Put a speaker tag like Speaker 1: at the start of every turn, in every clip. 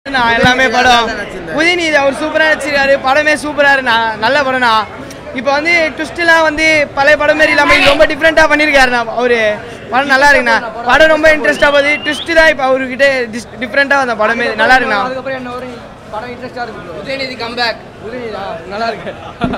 Speaker 1: நான் எல்லாமே படம் உதயநிதி அவர் சூப்பராக நடிச்சிருக்காரு படமே சூப்பராக இருக்கு நான் நல்ல படம்ண்ணா இப்போ வந்து ட்விஸ்ட்லாம் வந்து பழைய படம் மாரி இல்லாமல் இது ரொம்ப டிஃப்ரெண்ட்டாக பண்ணியிருக்காருண்ணா அவரு படம் நல்லா இருக்குண்ணா படம் ரொம்ப இன்ட்ரெஸ்ட்டாக போகுது ட்விஸ்ட் தான் இப்போ அவர்கிட்ட டிஃப்ரெண்ட்டாக வந்த படமே நல்லா இருக்குண்ணா
Speaker 2: அதுக்கப்புறம் என்ன வரும் படம் இன்ட்ரெஸ்டாக இருக்கு bro.
Speaker 1: உதயநிதி கம்பேக்
Speaker 2: உதயநிதியா நல்லா இருக்கு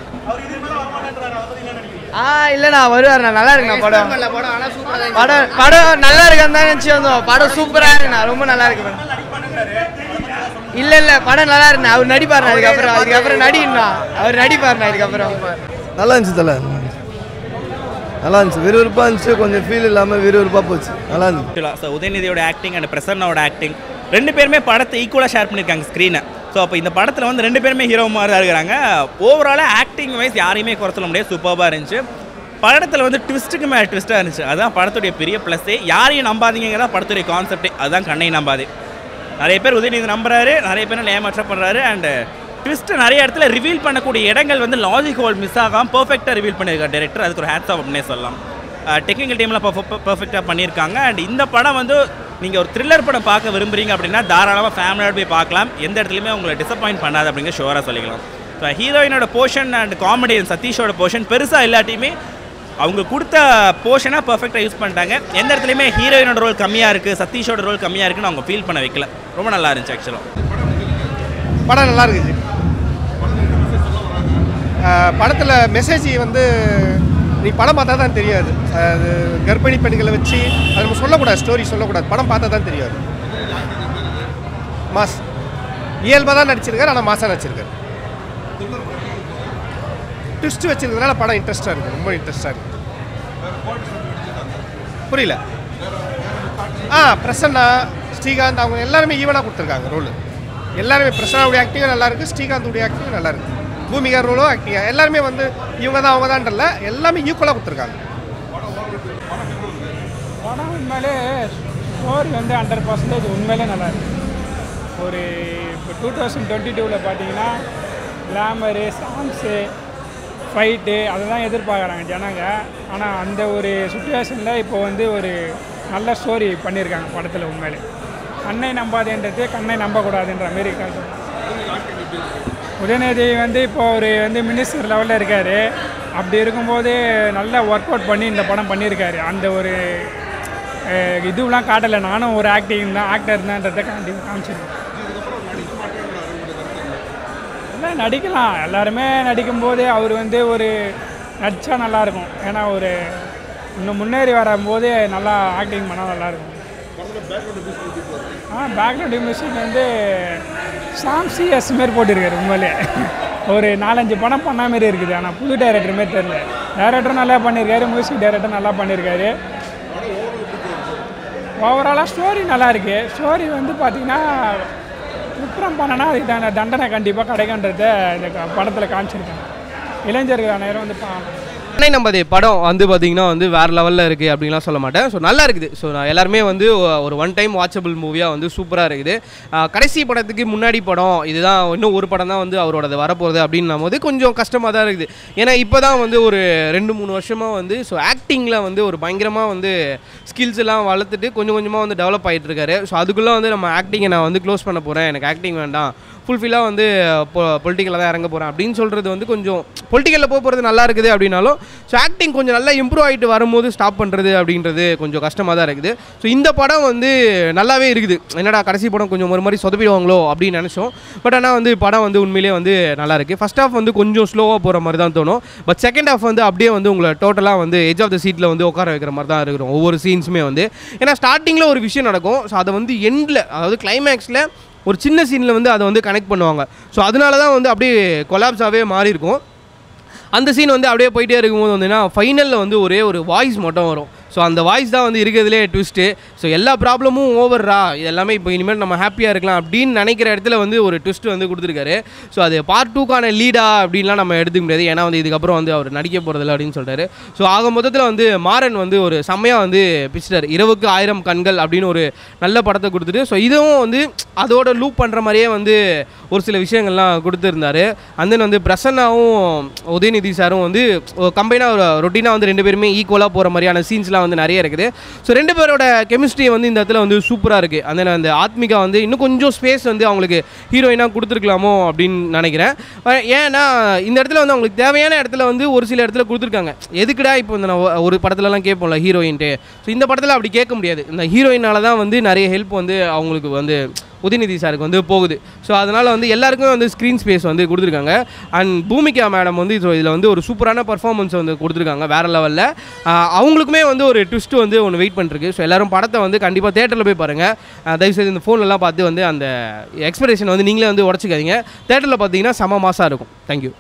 Speaker 1: ஆ இல்லைண்ணா வருவாருண்ணா நல்லா இருக்குண்ணா படம்
Speaker 2: படம் ஆனால் சூப்பராக
Speaker 1: படம் படம் நல்லா இருக்கான்னு தான் நினச்சி வந்தோம் படம் சூப்பராக இருக்குண்ணா ரொம்ப நல்லா இருக்கு படம் இல்ல இல்ல படம் நல்லா இருக்குண்ணா அவர் நடிப்பாருண்ணா அதுக்கப்புறம் அதுக்கப்புறம் நடிக்கணும்ண்ணா அவர் நடிப்பாருண்ணா இதுக்கப்புறம்
Speaker 3: நல்லா இருந்துச்சு தலை நல்லா இருந்துச்சு விறுவிறுப்பாக இருந்துச்சு கொஞ்சம் ஃபீல் இல்லாமல் விறுவிறுப்பாக போச்சு நல்லா இருந்துச்சு
Speaker 4: ஆக்சுவலாக ஸோ உதயநிதியோட ஆக்டிங் அண்ட் பிரசன்னோட ஆக்டிங் ரெண்டு பேருமே படத்தை ஈக்குவலாக ஷேர் பண்ணியிருக்காங்க ஸ்க்ரீனை ஸோ அப்போ இந்த படத்தில் வந்து ரெண்டு பேருமே ஹீரோ மாதிரி தான் இருக்கிறாங்க ஓவராலாக ஆக்டிங் வைஸ் யாரையுமே குறை சொல்ல முடியாது சூப்பராக இருந்துச்சு படத்தில் வந்து ட்விஸ்ட்டுக்கு மேலே ட்விஸ்ட்டாக இருந்துச்சு அதுதான் படத்துடைய பெரிய ப்ளஸ்ஸே யாரையும் நம்பாதீங்கிறதா படத்துடைய கான்செப்டே அதுதான் கண்ணை நம்பாது நிறைய பேர் உதயநிதி நம்புறாரு நிறைய பேர் ஏமாற்ற பண்ணுறாரு அண்டு ட்விஸ்ட் நிறைய இடத்துல ரிவீல் பண்ணக்கூடிய இடங்கள் வந்து லாஜிக் ஹோல் மிஸ் ஆகாமல் பர்ஃபெக்டாக ரிவீல் பண்ணியிருக்காரு டேரக்டர் அதுக்கு ஒரு ஹேட்ஸ் ஆஃப் அப்படின்னே சொல்லலாம் டெக்னிக்கல் டீமில் பர்ஃபெக்டாக பண்ணியிருக்காங்க அண்ட் இந்த படம் வந்து நீங்கள் ஒரு த்ரில்லர் படம் பார்க்க விரும்புறீங்க அப்படின்னா தாராளமாக ஃபேமிலியோட போய் பார்க்கலாம் எந்த இடத்துலையுமே உங்களை டிசப்பாயிண்ட் பண்ணாது அப்படிங்கிற ஷோராக சொல்லிக்கலாம் ஸோ ஹீரோயினோட போர்ஷன் அண்ட் காமெடியன் சதீஷோட போர்ஷன் பெருசாக இல்லாட்டியுமே அவங்க கொடுத்த போர்ஷனாக பர்ஃபெக்டாக யூஸ் பண்ணிட்டாங்க எந்த இடத்துலையுமே ஹீரோயினோட ரோல் கம்மியாக இருக்குது சதீஷோட ரோல் கம்மியாக இருக்குன்னு அவங்க ஃபீல் பண்ண வைக்கல ரொம்ப நல்லா இருந்துச்சு ஆக்சுவலாக
Speaker 5: படம் நல்லா இருக்குது படத்தில் மெசேஜ் வந்து நீ படம் பார்த்தா தான் தெரியாது அது கர்ப்பிணி பெண்களை வச்சு அது நம்ம சொல்லக்கூடாது ஸ்டோரி சொல்லக்கூடாது படம் பார்த்தா தான் தெரியாது மாஸ் இயல்பாக தான் நடிச்சிருக்காரு ஆனால் மாசாக நடிச்சிருக்காரு ட்விஸ்ட் வச்சிருக்கிறதுனால படம் இன்ட்ரெஸ்டாக இருக்குது ரொம்ப இன்ட்ரெஸ்டாக இருக்குது புரியல ஆ பிரசன்னா ஸ்ரீகாந்த் அவங்க எல்லாருமே ஈவனாக கொடுத்துருக்காங்க ரோல் எல்லாருமே பிரசன்னாவுடைய ஆக்டிங்கும் நல்லா இருக்கு ஸ்ரீகாந்துடைய ஆக்டிங்கும் நல்லா இருக்கு பூமிகா ரோலும் ஆக்டிங் எல்லாருமே வந்து இவங்க தான் அவங்க தான்ன்றல எல்லாமே ஈக்குவலாக கொடுத்துருக்காங்க
Speaker 6: படம் உண்மையிலே ஸ்டோரி வந்து ஹண்ட்ரட் பர்சன்டேஜ் உண்மையிலே நல்லா இருக்கு ஒரு இப்போ டூ தௌசண்ட் டுவெண்ட்டி டூவில் பார்த்தீங்கன்னா கிளாமரு சாங்ஸு ஃபைட்டு அதை தான் எதிர்பார்க்குறாங்க ஜனங்க ஆனால் அந்த ஒரு சுச்சுவேஷனில் இப்போ வந்து ஒரு நல்ல ஸ்டோரி பண்ணியிருக்காங்க படத்தில் உண்மையிலே கண்ணை நம்பாதேன்றது கண்ணை நம்பக்கூடாதுன்ற மாரி காட்டு உதயநிதி வந்து இப்போ ஒரு வந்து மினிஸ்டர் லெவலில் இருக்கார் அப்படி இருக்கும்போது நல்லா ஒர்க் அவுட் பண்ணி இந்த படம் பண்ணியிருக்காரு அந்த ஒரு அஹ், இதுவெலாம் காட்டலை நானும் ஒரு ஆக்டிங் தான் ஆக்டர் தான்றதை காண்டி காமிச்சிருக்கேன் இல்லை நடிக்கலாம் எல்லாருமே நடிக்கும்போது அவர் வந்து ஒரு நடித்தா நல்லாயிருக்கும் ஏன்னா ஒரு இன்னும் முன்னேறி வரும்போது நல்லா ஆக்டிங் பண்ணால் நல்லாயிருக்கும் ஆ பேக்ரவுண்ட் மியூசிக் வந்து சாம் சிஎஸ் மாரி போட்டிருக்காரு உண்மையிலே ஒரு நாலஞ்சு படம் பண்ண மாதிரி இருக்குது ஆனால் புது டைரக்டர் மாரி தெரியல டைரக்டரும் நல்லா பண்ணியிருக்காரு மியூசிக் டைரக்டர் நல்லா பண்ணியிருக்காரு ஓவராலாக ஸ்டோரி நல்லா இருக்கு ஸ்டோரி வந்து பார்த்தீங்கன்னா குற்றம் பண்ணனா அதுக்கு தண்டனை தண்டனை கண்டிப்பாக கிடைக்குன்றத இந்த படத்தில் காமிச்சிருக்காங்க இளைஞர்கள் நேரம் வந்து பா
Speaker 7: சென்னை நம்பதே படம் வந்து பார்த்தீங்கன்னா வந்து வேறு லெவலில் இருக்குது அப்படின்லாம் சொல்ல மாட்டேன் ஸோ நல்லா இருக்குது ஸோ நான் எல்லாருமே வந்து ஒரு ஒன் டைம் வாட்சபிள் மூவியாக வந்து சூப்பராக இருக்குது ஆஹ் கடைசி படத்துக்கு முன்னாடி படம் இதுதான் இன்னும் ஒரு படம் தான் வந்து அவரோடது வரப்போகிறது அப்படின்னும் போது கொஞ்சம் கஷ்டமாக தான் இருக்குது ஏன்னா இப்போ தான் வந்து ஒரு ரெண்டு மூணு வருஷமாக வந்து ஸோ ஆக்டிங்கில் வந்து ஒரு பயங்கரமாக வந்து ஸ்கில்ஸ் எல்லாம் வளர்த்துட்டு கொஞ்சம் கொஞ்சமாக வந்து டெவலப் ஆகிட்டு இருக்காரு ஸோ அதுக்குள்ளே வந்து நம்ம ஆக்டிங்கை நான் வந்து க்ளோஸ் பண்ண போகிறேன் எனக்கு ஆக்டிங் வேண்டாம் ஃபுல்ஃபில்லாக வந்து பொலிட்டிக்கலில் தான் இறங்க போகிறேன் அப்படின்னு சொல்கிறது வந்து கொஞ்சம் பொலிட்டிக்கலில் போக போகிறது நல்லா இருக்குது அப்படின்னாலும் ஸோ ஆக்டிங் கொஞ்சம் நல்லா இம்ப்ரூவ் ஆகிட்டு வரும்போது ஸ்டாப் பண்ணுறது அப்படின்றது கொஞ்சம் கஷ்டமாக தான் இருக்குது ஸோ இந்த படம் வந்து நல்லாவே இருக்குது என்னடா கடைசி படம் கொஞ்சம் ஒரு மாதிரி சொதப்பிடுவாங்களோ அப்படின்னு நினச்சோம் பட் ஆனால் வந்து படம் வந்து உண்மையிலேயே வந்து நல்லா இருக்குது ஃபஸ்ட் ஹாஃப் வந்து கொஞ்சம் ஸ்லோவாக போகிற மாதிரி தான் தோணும் பட் செகண்ட் ஹாஃப் வந்து அப்படியே வந்து உங்களை டோட்டலாக வந்து எஜ் ஆஃப் த சீட்டில் வந்து உட்கார வைக்கிற மாதிரி தான் இருக்கிறோம் ஒவ்வொரு சீன்ஸுமே வந்து ஏன்னா ஸ்டார்டிங்கில் ஒரு விஷயம் நடக்கும் ஸோ அதை வந்து எண்டில் அதாவது கிளைமேக்ஸில் ஒரு சின்ன சீனில் வந்து அதை வந்து கனெக்ட் பண்ணுவாங்க ஸோ அதனால தான் வந்து அப்படியே கொலாப்ஸாகவே மாறி இருக்கும் அந்த சீன் வந்து அப்படியே போயிட்டே இருக்கும்போது வந்துன்னா ஃபைனலில் வந்து ஒரே ஒரு வாய்ஸ் மட்டும் வரும் ஸோ அந்த வாய்ஸ் தான் வந்து இருக்கிறதுலே ட்விஸ்ட்டு ஸோ எல்லா ப்ராப்ளமும் ஓவர்ரா இது எல்லாமே இப்போ இனிமேல் நம்ம ஹாப்பியாக இருக்கலாம் அப்படின்னு நினைக்கிற இடத்துல வந்து ஒரு ட்விஸ்ட் வந்து கொடுத்துருக்காரு ஸோ அது பார்ட் டூக்கான லீடா அப்படின்லாம் நம்ம எடுத்துக்க முடியாது ஏன்னா வந்து இதுக்கப்புறம் வந்து அவர் நடிக்க போகிறதில்ல அப்படின்னு சொல்லிட்டாரு ஸோ ஆக மொத்தத்தில் வந்து மாறன் வந்து ஒரு செம்மையாக வந்து பிச்சிட்டார் இரவுக்கு ஆயிரம் கண்கள் அப்படின்னு ஒரு நல்ல படத்தை கொடுத்துட்டு ஸோ இதுவும் வந்து அதோட லூப் பண்ணுற மாதிரியே வந்து ஒரு சில விஷயங்கள்லாம் கொடுத்துருந்தாரு and then வந்து பிரசன்னாவும் உதயநிதி சாரும் வந்து கம்பைனாக ஒரு ரொட்டீனாக வந்து ரெண்டு பேருமே ஈக்குவலாக போகிற மாதிரியான சீன்ஸ்லாம் எஃபெக்ட்லாம் வந்து நிறைய இருக்குது ஸோ ரெண்டு பேரோட கெமிஸ்ட்ரி வந்து இந்த இடத்துல வந்து சூப்பராக இருக்குது அந்த அந்த ஆத்மிகா வந்து இன்னும் கொஞ்சம் ஸ்பேஸ் வந்து அவங்களுக்கு ஹீரோயினாக கொடுத்துருக்கலாமோ அப்படின்னு நினைக்கிறேன் அஹ் ஏன்னா இந்த இடத்துல வந்து அவங்களுக்கு தேவையான இடத்துல வந்து ஒரு சில இடத்துல கொடுத்துருக்காங்க எதுக்குடா இப்போ இந்த நான் ஒ- ஒரு படத்துலலாம் கேட்போம்ல ஹீரோயின்ட்டு ஸோ இந்த படத்தில் அப்படி கேட்க முடியாது இந்த ஹீரோயினால தான் வந்து நிறைய ஹெல்ப் வந்து அவங்களுக்கு வந்து உதயநிதி சாருக்கு வந்து போகுது ஸோ அதனால் வந்து எல்லாருக்கும் வந்து ஸ்க்ரீன் ஸ்பேஸ் வந்து கொடுத்துருக்காங்க அண்ட் பூமிகா மேடம் வந்து ஸோ இதில் வந்து ஒரு சூப்பரான பர்ஃபார்மன்ஸ் வந்து கொடுத்துருக்காங்க வேறு லெவலில் அவங்களுக்குமே வந்து ஒரு ட்விஸ்ட் வந்து ஒன்று வெயிட் பண்ணிருக்கு ஸோ எல்லாரும் படத்தை வந்து கண்டிப்பாக தேட்டரில் போய் பாருங்கள் தயவுசெய்து இந்த ஃபோன்லலாம் பார்த்து வந்து அந்த எக்ஸ்பெக்டேஷன் வந்து நீங்களே வந்து உடச்சிக்காதீங்க தேட்டரில் பார்த்தீங்கன்னா செம மாசாக இருக்கும் தேங்க்யூ